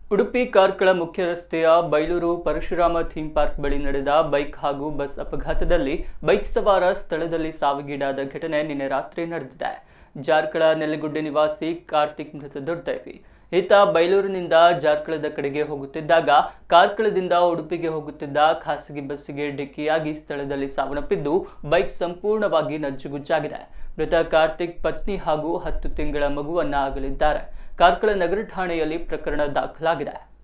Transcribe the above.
ಉಡುಪಿ ಕಾರ್ಕಳ ಮುಖ್ಯ ರಸ್ತೆಯ Bailur Parashurama theme park ಬಳಿ ನಡೆದ ಬೈಕ್ ಹಾಗೂ ಬಸ್ ಅಪಘಾತದಲ್ಲಿ ಬೈಕ್ ಸವಾರ ಸ್ಥಳದಲ್ಲಿ ಸಾವಿಗೀಡಾದ ಘಟನೆ ನಿನ್ನೆ ರಾತ್ರಿ ನಡೆದಿದೆ ಜಾರ್ಕಳ ನೆಲಗುಡ್ಡೆ ನಿವಾಸಿ ಕಾರ್ತಿಕ್ ಮೃತ ದುರ್ದೈವಿ ಈತ ಬೈಲೂರಿನಿಂದ ಜಾರ್ಕಳದ ಕಡೆಗೆ ಹೋಗುತ್ತಿದ್ದಾಗ ಕಾರ್ಕಳದಿಂದ ಉಡುಪಿಗೆ ಹೋಗುತ್ತಿದ್ದ ಖಾಸಗಿ ಬಸ್ಸಿಗೆ ಡಿಕ್ಕಿಯಾಗಿ ಸ್ಥಳದಲ್ಲಿ ಸಾವನ್ನಪ್ಪಿದ್ದು ಬೈಕ್ ಸಂಪೂರ್ಣವಾಗಿ ನಜ್ಜುಗುಜ್ಜಾಗಿದೆ ಮೃತ ಕಾರ್ತಿಕ್ ಪತ್ನಿ ಹಾಗೂ ಹತ್ತು ತಿಂಗಳ ಮಗುವನ್ನ ಆಗಲಿದ್ದಾರೆ ಕಾರ್ಕಳ ನಗರ ಠಾಣೆಯಲ್ಲಿ ಪ್ರಕರಣ ದಾಖಲಾಗಿದೆ